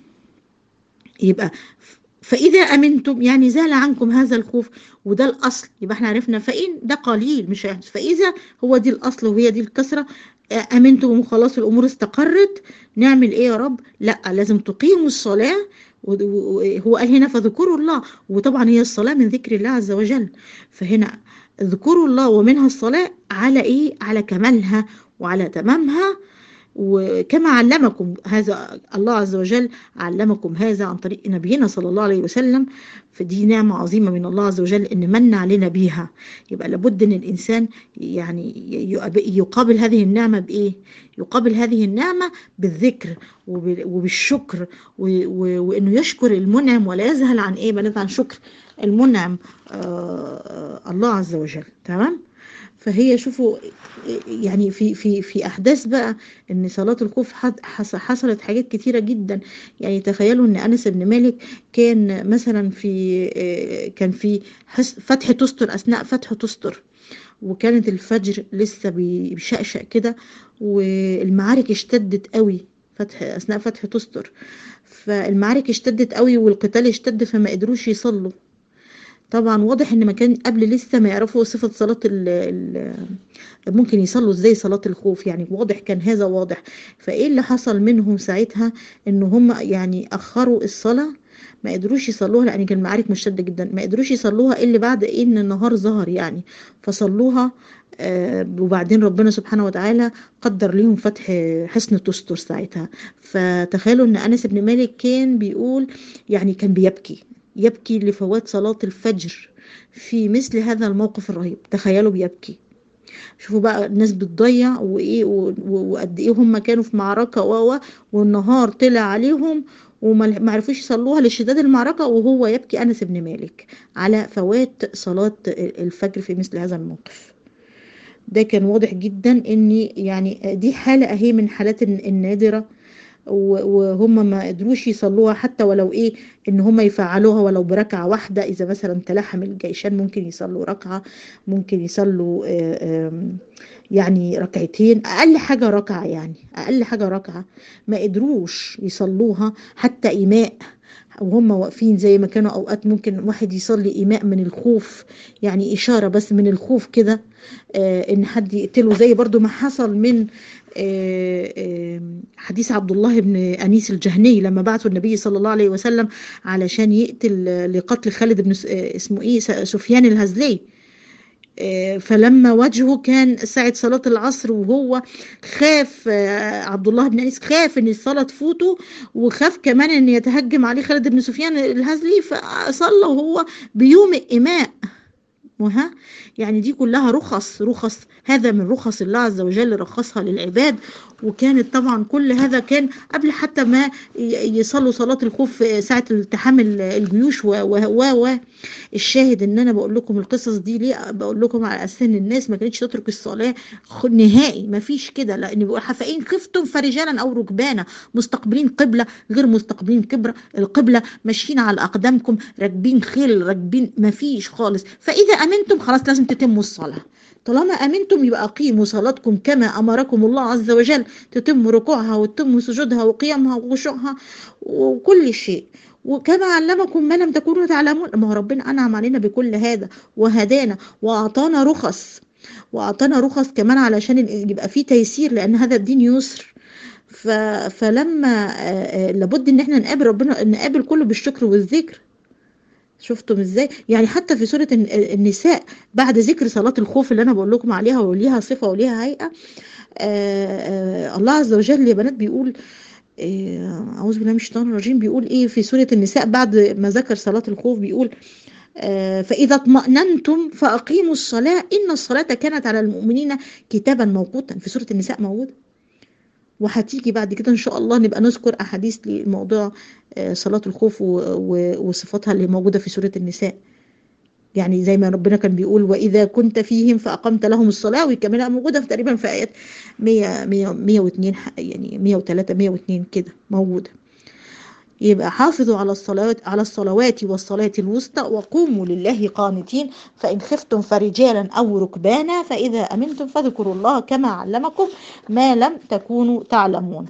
Speaker 1: يبقى فإذا أمنتم يعني زال عنكم هذا الخوف وده الأصل يبقى احنا عرفنا فإن ده قليل مش هيحدث فإذا هو دي الأصل وهي دي الكسرة أمنتم وخلاص الأمور استقرت نعمل إيه يا رب لا لازم تقيموا الصلاة هو قال هنا فذكروا الله وطبعا هي الصلاة من ذكر الله عز وجل فهنا اذكروا الله ومنها الصلاة على إيه على كمالها وعلى تمامها وكما علمكم هذا الله عز وجل علمكم هذا عن طريق نبينا صلى الله عليه وسلم فدي نعمة عظيمة من الله عز وجل إن من علينا بيها يبقى لابد إن الإنسان يعني يقابل هذه النعمة بإيه؟ يقابل هذه النعمة بالذكر وبالشكر وإنه يشكر المنعم ولا يذهل عن إيه؟ بنات عن شكر المنعم آه الله عز وجل تمام؟ فهي شوفوا يعني في في في احداث بقى ان صلاه الخوف حصلت حاجات كتيره جدا يعني تخيلوا ان انس بن مالك كان مثلا في كان في فتح تستر اثناء فتح تستر وكانت الفجر لسه بيشقشق كده والمعارك اشتدت قوي فتح اثناء فتح تستر فالمعارك اشتدت قوي والقتال اشتد فما قدروش يصلوا طبعا واضح ان مكان قبل لسه ما يعرفوا صفة صلاة ال ال ممكن يصلوا ازاي صلاة الخوف يعني واضح كان هذا واضح فايه اللي حصل منهم ساعتها ان هم يعني اخروا الصلاة ما قدروش يصلوها لان كان المعارك مشتدة جدا ما قدروش يصلوها الا بعد ايه ان النهار ظهر يعني فصلوها آه وبعدين ربنا سبحانه وتعالى قدر ليهم فتح حصن تستر ساعتها فتخيلوا ان انس بن مالك كان بيقول يعني كان بيبكي يبكي لفوات صلاة الفجر في مثل هذا الموقف الرهيب تخيلوا بيبكي شوفوا بقى الناس بتضيع وايه وقد ايه هم كانوا في معركه و والنهار طلع عليهم وما عرفوش يصلوها لشداد المعركه وهو يبكي انس بن مالك على فوات صلاه الفجر في مثل هذا الموقف ده كان واضح جدا ان يعني دي حاله اهي من حالات النادره وهم ما قدروش يصلوها حتى ولو ايه ان هم يفعلوها ولو بركعه واحده اذا مثلا تلاحم الجيشان ممكن يصلوا ركعه ممكن يصلوا يعني ركعتين اقل حاجه ركعه يعني اقل حاجه ركعه ما قدروش يصلوها حتى ايماء وهم واقفين زي ما كانوا اوقات ممكن واحد يصلي ايماء من الخوف يعني اشاره بس من الخوف كده آه ان حد يقتله زي برضو ما حصل من آه آه حديث عبد الله بن انيس الجهني لما بعثوا النبي صلى الله عليه وسلم علشان يقتل لقتل خالد بن اسمه ايه سفيان الهزلي فلما وجهه كان ساعة صلاة العصر وهو خاف عبد الله بن انيس خاف ان الصلاة تفوته وخاف كمان ان يتهجم عليه خالد بن سفيان الهزلي فصلى وهو بيومئ إماء وها يعني دي كلها رخص رخص هذا من رخص الله عز وجل رخصها للعباد وكانت طبعا كل هذا كان قبل حتى ما ي- يصلوا صلاة الخوف ساعة التحام ال- الجيوش و و و و الشاهد ان انا بقول لكم القصص دي ليه بقول لكم على اساس ان الناس ما كانتش تترك الصلاة خ- نهائي ما فيش كده لان بيقول فإن خفتم فرجالا او ركبانا مستقبلين قبلة غير مستقبلين كبرة القبلة ماشيين على اقدامكم راكبين خيل راكبين ما فيش خالص فاذا امنتم خلاص لازم تتموا الصلاة طالما امنتم يبقى اقيموا صلاتكم كما امركم الله عز وجل تتم ركوعها وتتم سجودها وقيامها وخشوعها وكل شيء وكما علمكم ما لم تكونوا تعلمون ما هو ربنا انعم علينا بكل هذا وهدانا واعطانا رخص واعطانا رخص كمان علشان يبقى فيه تيسير لان هذا الدين يسر ف... فلما آه، آه، لابد ان احنا نقابل ربنا نقابل كله بالشكر والذكر شفتم ازاي يعني حتى في سورة الن- النساء بعد ذكر صلاة الخوف اللي انا بقول لكم عليها وليها صفة وليها هيئة آه، آه، الله عز وجل يا بنات بيقول آه، أعوذ بالله من الشيطان الرجيم بيقول إيه في سورة النساء بعد ما ذكر صلاة الخوف بيقول آه، فإذا اطمأننتم فأقيموا الصلاة إن الصلاة كانت على المؤمنين كتابا موقوتا في سورة النساء موجودة وهتيجي بعد كده إن شاء الله نبقى نذكر أحاديث لموضوع آه، صلاة الخوف و- و- وصفاتها اللي موجودة في سورة النساء يعني زي ما ربنا كان بيقول وإذا كنت فيهم فأقمت لهم الصلاة وكمان موجودة في تقريبا في آيات 100 100 102 ح- يعني 103 102 كده موجودة يبقى حافظوا على الصلوات على الصلوات والصلاة الوسطى وقوموا لله قانتين فإن خفتم فرجالا أو ركبانا فإذا أمنتم فاذكروا الله كما علمكم ما لم تكونوا تعلمون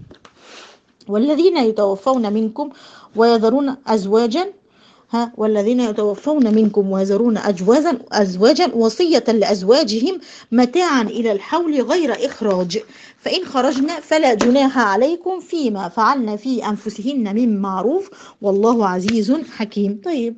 Speaker 1: والذين يتوفون منكم ويذرون أزواجا ها والذين يتوفون منكم ويذرون أجوازا أزواجا وصية لأزواجهم متاعا إلى الحول غير إخراج فإن خرجنا فلا جناح عليكم فيما فعلن في أنفسهن من معروف والله عزيز حكيم طيب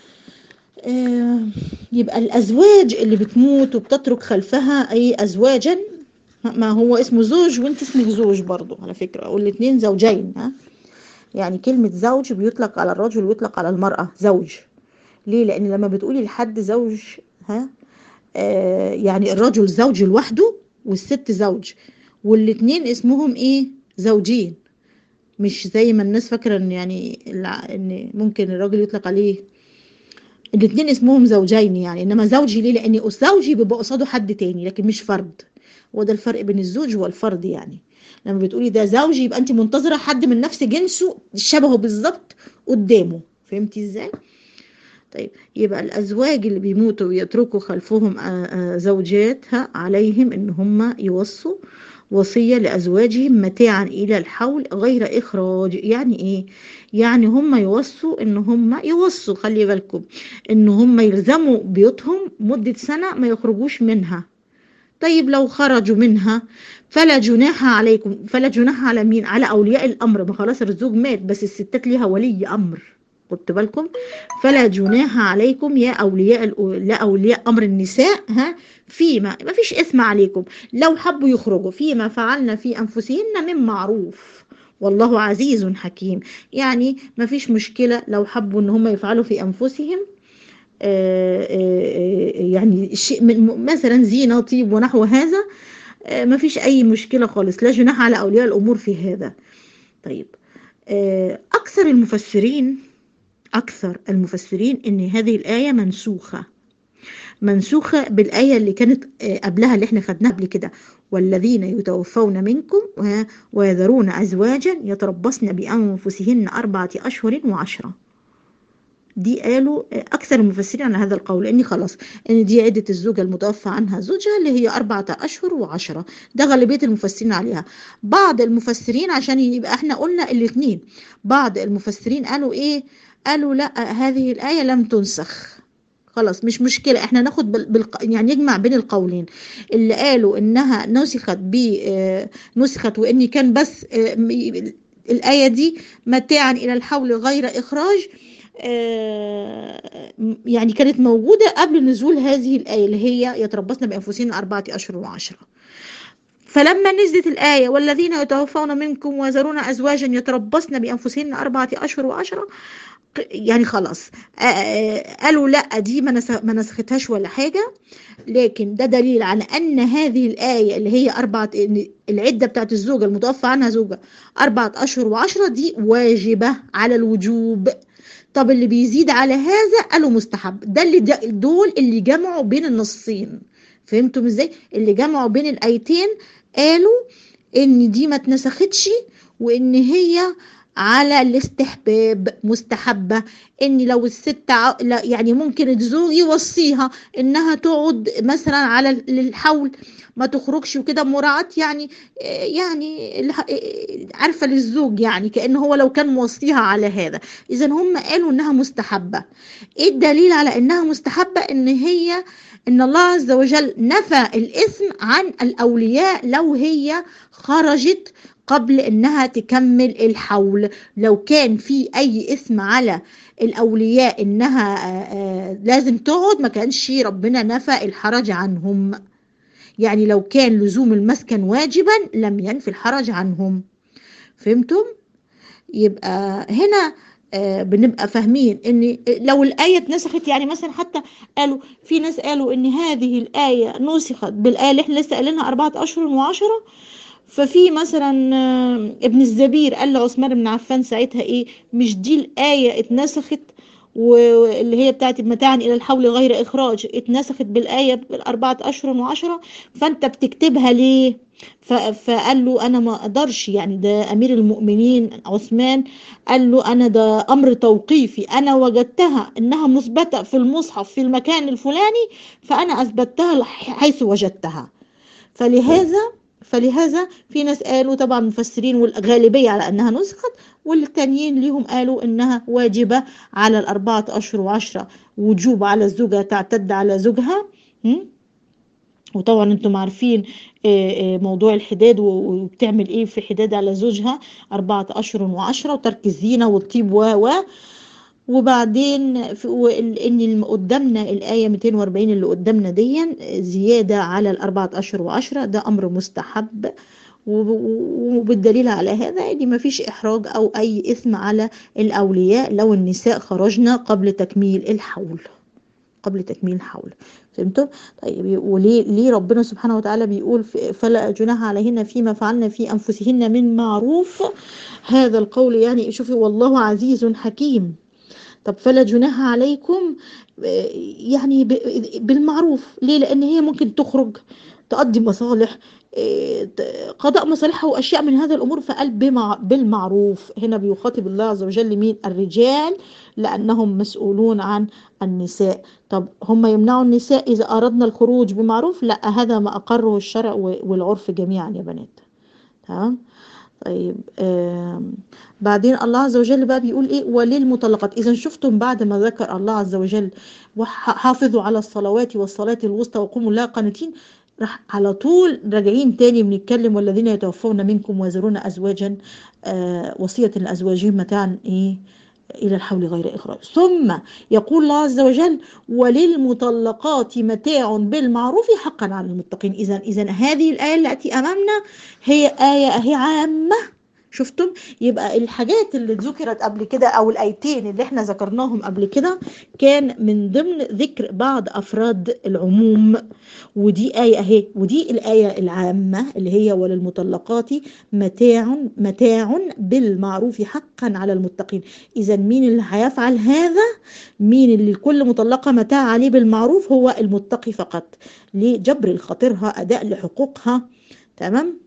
Speaker 1: آه يبقى الأزواج اللي بتموت وبتترك خلفها أي أزواجا ما هو اسمه زوج وانت اسمك زوج برضو على فكرة والاتنين زوجين ها يعني كلمة زوج بيطلق على الرجل ويطلق على المرأة زوج ليه لأن لما بتقولي لحد زوج ها آه يعني الرجل زوج لوحده والست زوج والاتنين اسمهم ايه زوجين مش زي ما الناس فاكرة ان يعني الع- ان ممكن الراجل يطلق عليه الاتنين اسمهم زوجين يعني انما زوجي ليه لان زوجي بيبقى قصاده حد تاني لكن مش فرد وده الفرق بين الزوج والفرد يعني لما بتقولي ده زوجي يبقى انت منتظره حد من نفس جنسه شبهه بالظبط قدامه فهمتي ازاي طيب يبقى الازواج اللي بيموتوا ويتركوا خلفهم آه، آه، زوجات ها عليهم ان هم يوصوا وصية لأزواجهم متاعا إلى الحول غير إخراج يعني إيه؟ يعني هم يوصوا إن هم يوصوا خلي بالكم إن هم يلزموا بيوتهم مدة سنة ما يخرجوش منها طيب لو خرجوا منها فلا جناح عليكم فلا جناح على مين على أولياء الأمر ما خلاص الزوج مات بس الستات ليها ولي أمر خدت بالكم فلا جناح عليكم يا أولياء الأ- لا أولياء أمر النساء ها فيما ما فيش إثم عليكم لو حبوا يخرجوا فيما فعلنا في أنفسهن من معروف والله عزيز حكيم يعني ما فيش مشكلة لو حبوا ان هم يفعلوا في أنفسهم آه، آه، آه، يعني شيء من مثلا زينة طيب ونحو هذا آه، ما فيش أي مشكلة خالص لا جناح على أولياء الأمور في هذا طيب آه، أكثر المفسرين أكثر المفسرين إن هذه الآية منسوخة منسوخة بالآية اللي كانت آه، قبلها اللي احنا خدناها قبل كده والذين يتوفون منكم و- ويذرون أزواجا يتربصن بأنفسهن أربعة أشهر وعشرة دي قالوا آه، أكثر المفسرين على هذا القول لأن خلاص إن دي عدة الزوجة المتوفى عنها زوجها اللي هي أربعة أشهر وعشرة ده غالبية المفسرين عليها بعض المفسرين عشان يبقى احنا قلنا الاثنين بعض المفسرين قالوا إيه قالوا لا هذه الآية لم تنسخ خلاص مش مشكلة احنا ناخد بال... بال... يعني يجمع بين القولين اللي قالوا انها نسخت ب آه، نسخت وان كان بس آه، م- الآية دي متاعا إلى الحول غير إخراج آه، يعني كانت موجودة قبل نزول هذه الآية اللي هي يتربصن بأنفسهن أربعة أشهر وعشرة فلما نزلت الآية والذين يتوفون منكم ويذرون أزواجا يتربصن بأنفسهن أربعة أشهر وعشرة يعني خلاص قالوا لا دي ما نسختهاش ولا حاجة لكن ده دليل على أن هذه الآية اللي هي أربعة العدة بتاعت الزوجة المتوفى عنها زوجة أربعة أشهر وعشرة دي واجبة على الوجوب طب اللي بيزيد على هذا قالوا مستحب ده اللي دول اللي جمعوا بين النصين فهمتم ازاي اللي جمعوا بين الايتين قالوا ان دي ما اتنسختش وان هي على الاستحباب مستحبة ان لو الست ع... لا يعني ممكن الزوج يوصيها انها تقعد مثلا على الحول ما تخرجش وكده مراعاة يعني يعني عارفة للزوج يعني كأن هو لو كان موصيها على هذا اذا هم قالوا انها مستحبة ايه الدليل على انها مستحبة ان هي ان الله عز وجل نفى الاثم عن الاولياء لو هي خرجت قبل انها تكمل الحول لو كان في اي اثم على الاولياء انها لازم تقعد ما كانش ربنا نفى الحرج عنهم يعني لو كان لزوم المسكن واجبا لم ينفي الحرج عنهم فهمتم يبقى هنا آه بنبقى فاهمين ان لو الايه اتنسخت يعني مثلا حتى قالوا في ناس قالوا ان هذه الايه نسخت بالايه اللي احنا لسه قايلينها اربعه اشهر وعشره ففي مثلا ابن الزبير قال لعثمان بن عفان ساعتها ايه مش دي الايه اتنسخت واللي هي بتاعت متاعا الى الحول غير اخراج اتنسخت بالايه بالاربعه اشهر وعشره فانت بتكتبها ليه فقال له انا ما اقدرش يعني ده امير المؤمنين عثمان قال له انا ده امر توقيفي انا وجدتها انها مثبته في المصحف في المكان الفلاني فانا اثبتها حيث وجدتها فلهذا فلهذا في ناس قالوا طبعا مفسرين والغالبية على أنها نسخت والتانيين ليهم قالوا أنها واجبة على الأربعة أشهر وعشرة وجوب على الزوجة تعتد على زوجها وطبعا انتم عارفين موضوع الحداد وبتعمل ايه في حداد على زوجها أربعة أشهر وعشرة وترك الزينة والطيب و و وبعدين ان اللي قدامنا الايه 240 اللي قدامنا دي زياده على الاربعه اشهر وعشرة ده امر مستحب وبالدليل على هذا ان ما فيش احراج او اي اثم على الاولياء لو النساء خرجنا قبل تكميل الحول قبل تكميل الحول فهمتوا طيب وليه ليه ربنا سبحانه وتعالى بيقول فلا جناح عليهن فيما فعلن في انفسهن من معروف هذا القول يعني شوفي والله عزيز حكيم طب فلا جناح عليكم يعني بالمعروف ليه لان هي ممكن تخرج تقضي مصالح قضاء مصالحها واشياء من هذا الامور فقال بالمعروف هنا بيخاطب الله عز وجل مين الرجال لانهم مسؤولون عن النساء طب هم يمنعوا النساء اذا اردنا الخروج بمعروف لا هذا ما اقره الشرع والعرف جميعا يا بنات تمام طيب آه بعدين الله عز وجل بقى بيقول ايه وللمطلقات اذا شفتم بعد ما ذكر الله عز وجل وحافظوا على الصلوات والصلاة الوسطى وقوموا لها قانتين راح على طول راجعين تاني بنتكلم والذين يتوفون منكم ويذرون ازواجا آه وصية لازواجهم متاعا ايه إلى الحول غير إخراج ثم يقول الله عز وجل وللمطلقات متاع بالمعروف حقا على المتقين إذا إذا هذه الآية التي أمامنا هي آية هي عامة شفتم يبقى الحاجات اللي ذكرت قبل كده او الايتين اللي احنا ذكرناهم قبل كده كان من ضمن ذكر بعض افراد العموم ودي ايه اهي ودي الايه العامه اللي هي وللمطلقات متاع متاع بالمعروف حقا على المتقين اذا مين اللي هيفعل هذا مين اللي كل مطلقه متاع عليه بالمعروف هو المتقي فقط لجبر لخاطرها اداء لحقوقها تمام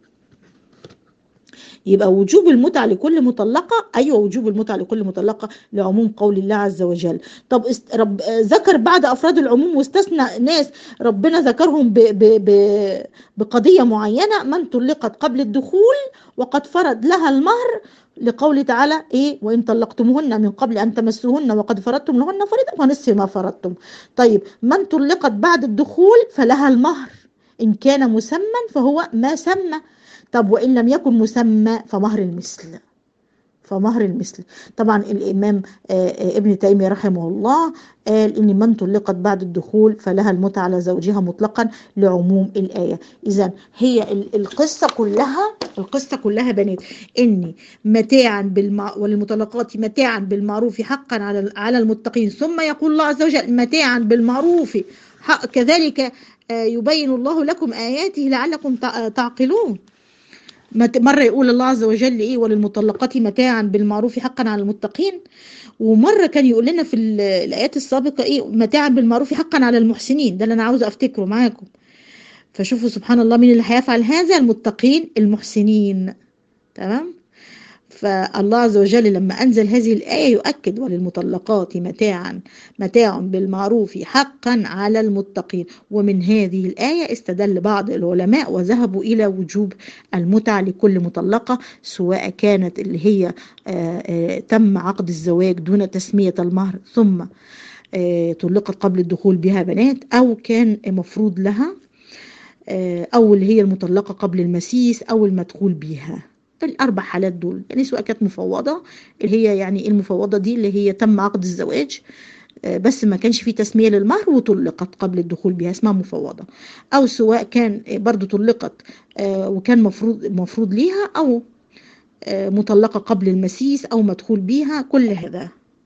Speaker 1: يبقى وجوب المتعة لكل مطلقة أيوة وجوب المتعة لكل مطلقة لعموم قول الله عز وجل طب است... رب... ذكر بعد أفراد العموم واستثنى ناس ربنا ذكرهم ب... ب... ب... بقضية معينة من طلقت قبل الدخول وقد فرض لها المهر لقول تعالى ايه وان طلقتموهن من قبل ان تمسوهن وقد فرضتم لهن فريضه فنصف ما فرضتم طيب من طلقت بعد الدخول فلها المهر ان كان مسمى فهو ما سمى طب وإن لم يكن مسمى فمهر المثل فمهر المثل طبعا الامام ابن تيميه رحمه الله قال ان من طلقت بعد الدخول فلها المتعه على زوجها مطلقا لعموم الايه اذا هي القصه كلها القصه كلها بنات ان متاعا بالمع... وللمطلقات متاعا بالمعروف حقا على على المتقين ثم يقول الله عز وجل متاعا بالمعروف حق كذلك يبين الله لكم اياته لعلكم تعقلون مرة يقول الله عز وجل إيه وللمطلقات متاعا بالمعروف حقا على المتقين ومرة كان يقول لنا في الآيات السابقة إيه متاعا بالمعروف حقا على المحسنين ده اللي أنا عاوزة أفتكره معاكم فشوفوا سبحان الله مين اللي هيفعل هذا المتقين المحسنين تمام فالله عز وجل لما أنزل هذه الآية يؤكد وللمطلقات متاعا متاع بالمعروف حقا على المتقين ومن هذه الآية استدل بعض العلماء وذهبوا إلى وجوب المتع لكل مطلقة سواء كانت اللي هي آآ آآ تم عقد الزواج دون تسمية المهر ثم طلقت قبل الدخول بها بنات أو كان مفروض لها أو اللي هي المطلقة قبل المسيس أو المدخول بها الاربع حالات دول يعني سواء كانت مفوضه اللي هي يعني المفوضه دي اللي هي تم عقد الزواج بس ما كانش في تسميه للمهر وطلقت قبل الدخول بها اسمها مفوضه او سواء كان برضو طلقت وكان مفروض مفروض ليها او مطلقه قبل المسيس او مدخول بيها كل هذا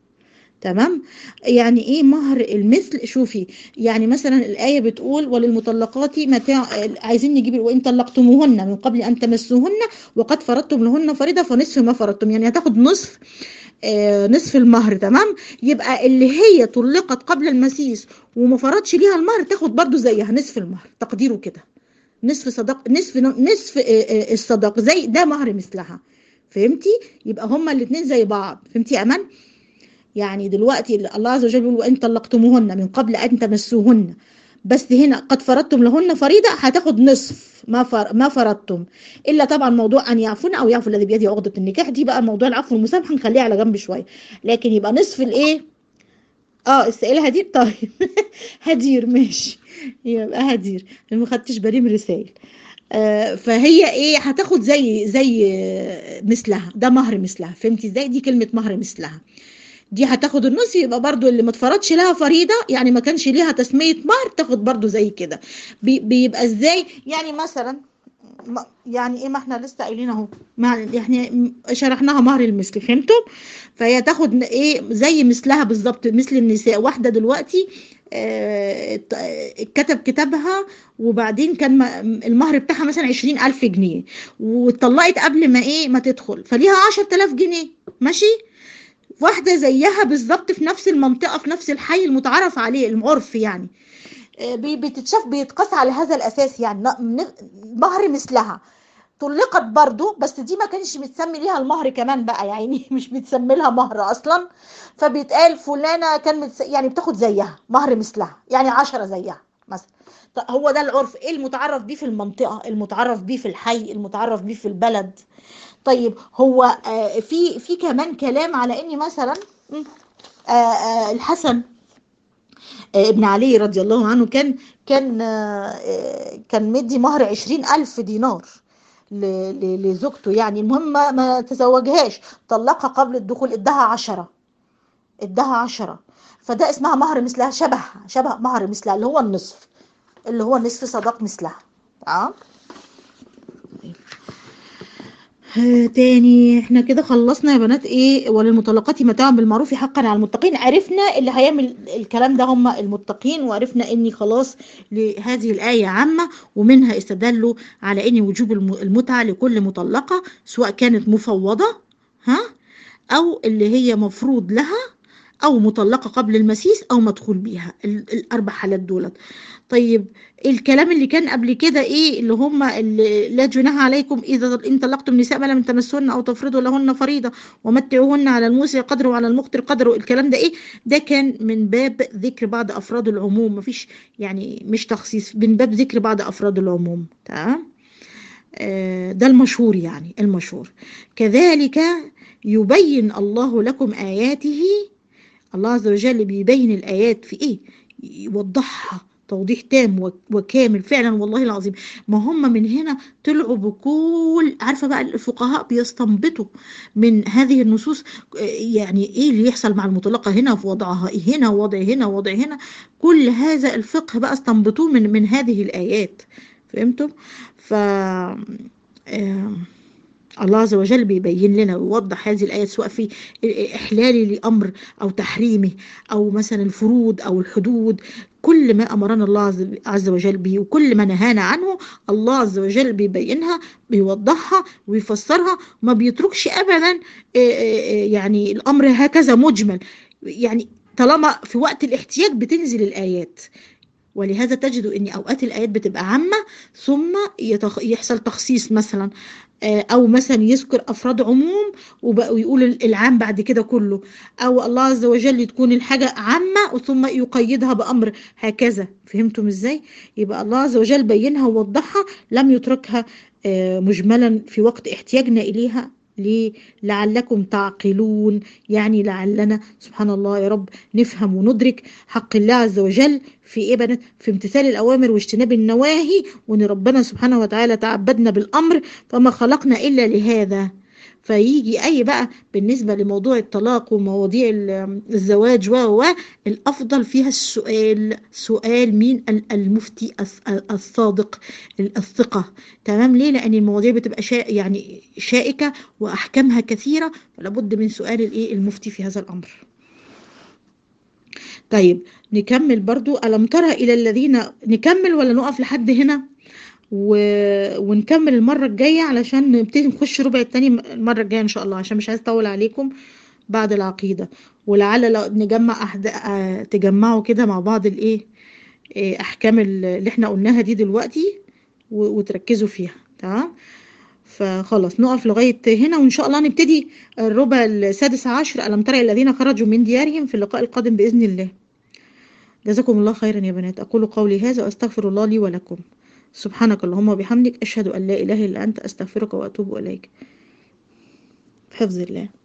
Speaker 1: تمام يعني ايه مهر المثل شوفي يعني مثلا الايه بتقول وللمطلقات متاع عايزين نجيب وان طلقتموهن من قبل ان تمسوهن وقد فرضتم لهن فريضه فنصف ما فرضتم يعني هتاخد نصف آه نصف المهر تمام يبقى اللي هي طلقت قبل المسيس وما فرضش ليها المهر تاخد برضو زيها نصف المهر تقديره كده نصف صدق نصف نصف آه آه الصداق زي ده مهر مثلها فهمتي يبقى هما الاثنين زي بعض فهمتي يا امان يعني دلوقتي الله عز وجل بيقول وان طلقتموهن من قبل ان تمسوهن بس هنا قد فرضتم لهن فريضه هتاخد نصف ما فر... ما فرضتم الا طبعا موضوع ان يعفون او يعفو الذي بيده عقده النكاح دي بقى موضوع العفو والمسامحه نخليها على جنب شويه لكن يبقى نصف الايه اه السائله هدير طيب هدير ماشي يبقى هدير ما خدتش بالي من الرسائل آه فهي ايه هتاخد زي زي مثلها ده مهر مثلها فهمتي ازاي دي كلمه مهر مثلها دي هتاخد النص يبقى برضو اللي ما اتفرضش لها فريضة يعني ما كانش ليها تسمية مهر تاخد برضو زي كده بي بيبقى ازاي يعني مثلا يعني ايه ما احنا لسه قايلين اهو يعني شرحناها مهر المثل فهمتم فهي تاخد ايه زي مثلها بالظبط مثل النساء واحده دلوقتي اه كتب كتابها وبعدين كان المهر بتاعها مثلا عشرين ألف جنيه واتطلقت قبل ما ايه ما تدخل فليها عشر تلاف جنيه ماشي واحدة زيها بالظبط في نفس المنطقة في نفس الحي المتعارف عليه العرف يعني بتتشاف بيتقاس على هذا الأساس يعني مهر مثلها طلقت برضو بس دي ما كانش متسمي ليها المهر كمان بقى يعني مش بتسمي لها مهر أصلا فبيتقال فلانة كان متس... يعني بتاخد زيها مهر مثلها يعني عشرة زيها مثلا هو ده العرف ايه المتعرف بيه في المنطقة المتعرف بيه في الحي المتعرف بيه في البلد طيب هو آه في في كمان كلام على اني مثلا آه آه الحسن ابن علي رضي الله عنه كان كان كان مدي مهر عشرين ألف دينار لزوجته يعني المهم ما تزوجهاش طلقها قبل الدخول ادها عشرة ادها عشرة فده اسمها مهر مثلها شبه شبه مهر مثلها اللي هو النصف اللي هو نصف صداق مثلها تمام تاني احنا كده خلصنا يا بنات ايه وللمطلقات متاع بالمعروف حقا على المتقين عرفنا اللي هيعمل الكلام ده هم المتقين وعرفنا اني خلاص لهذه الآية عامة ومنها استدلوا على ان وجوب المتعة لكل مطلقة سواء كانت مفوضة ها او اللي هي مفروض لها او مطلقة قبل المسيس او مدخول بيها الاربع حالات دولت طيب الكلام اللي كان قبل كده ايه اللي هم اللي لا جناح عليكم اذا ان طلقتم نساء ما لم تمسهن او تفرضوا لهن فريضه ومتعوهن على الموسع قدره وعلى المقتر قدره الكلام ده ايه ده كان من باب ذكر بعض افراد العموم مفيش يعني مش تخصيص من باب ذكر بعض افراد العموم تمام آه ده المشهور يعني المشهور كذلك يبين الله لكم اياته الله عز وجل بيبين الايات في ايه يوضحها توضيح تام وك- وكامل فعلا والله العظيم ما هم من هنا طلعوا بكل عارفه بقى الفقهاء بيستنبطوا من هذه النصوص آه، يعني ايه اللي يحصل مع المطلقه هنا في وضعها ايه هنا وضع هنا ووضع هنا كل هذا الفقه بقى استنبطوه من من هذه الايات فهمتم ف آه، الله عز وجل بيبين لنا ويوضح هذه الآيات سواء في إحلال لأمر أو تحريمه أو مثلا الفروض أو الحدود كل ما أمرنا الله عز- عز وجل به وكل ما نهانا عنه الله عز وجل بيبينها بيوضحها ويفسرها ما بيتركش أبدا آه، آه، آه، يعني الأمر هكذا مجمل يعني طالما في وقت الاحتياج بتنزل الآيات ولهذا تجد ان اوقات الايات بتبقى عامه ثم يتخ... يحصل تخصيص مثلا آه، او مثلا يذكر افراد عموم وب- ويقول ال- العام بعد كده كله او الله عز وجل تكون الحاجه عامه ثم يقيدها بامر هكذا فهمتم ازاي يبقى الله عز وجل بينها ووضحها لم يتركها آه، مجملا في وقت احتياجنا اليها ليه؟ لعلكم تعقلون يعني لعلنا سبحان الله يا رب نفهم وندرك حق الله عز وجل في ايه بنات في امتثال الاوامر واجتناب النواهي وان ربنا سبحانه وتعالى تعبدنا بالامر فما خلقنا الا لهذا فيجي اي بقى بالنسبه لموضوع الطلاق ومواضيع ال- الزواج و و الافضل فيها السؤال سؤال مين ال- المفتي الص- الصادق الثقه تمام ليه لان المواضيع بتبقى شا يعني شائكه واحكامها كثيره فلا بد من سؤال الايه المفتي في هذا الامر طيب نكمل برضو ألم ترى إلى الذين نكمل ولا نقف لحد هنا و... ونكمل المرة الجاية علشان نبتدي نخش ربع التاني المرة الجاية إن شاء الله عشان مش عايز أطول عليكم بعد العقيدة ولعل لو نجمع أحد... آه، تجمعوا كده مع بعض الإيه إيه، أحكام اللي إحنا قلناها دي دلوقتي و... وتركزوا فيها تمام فخلاص نقف لغاية هنا وإن شاء الله نبتدي الربع السادس عشر ألم ترى الذين خرجوا من ديارهم في اللقاء القادم بإذن الله جزاكم الله خيرا يا بنات أقول قولي هذا وأستغفر الله لي ولكم سبحانك اللهم وبحمدك أشهد أن لا إله إلا أنت أستغفرك وأتوب إليك بحفظ الله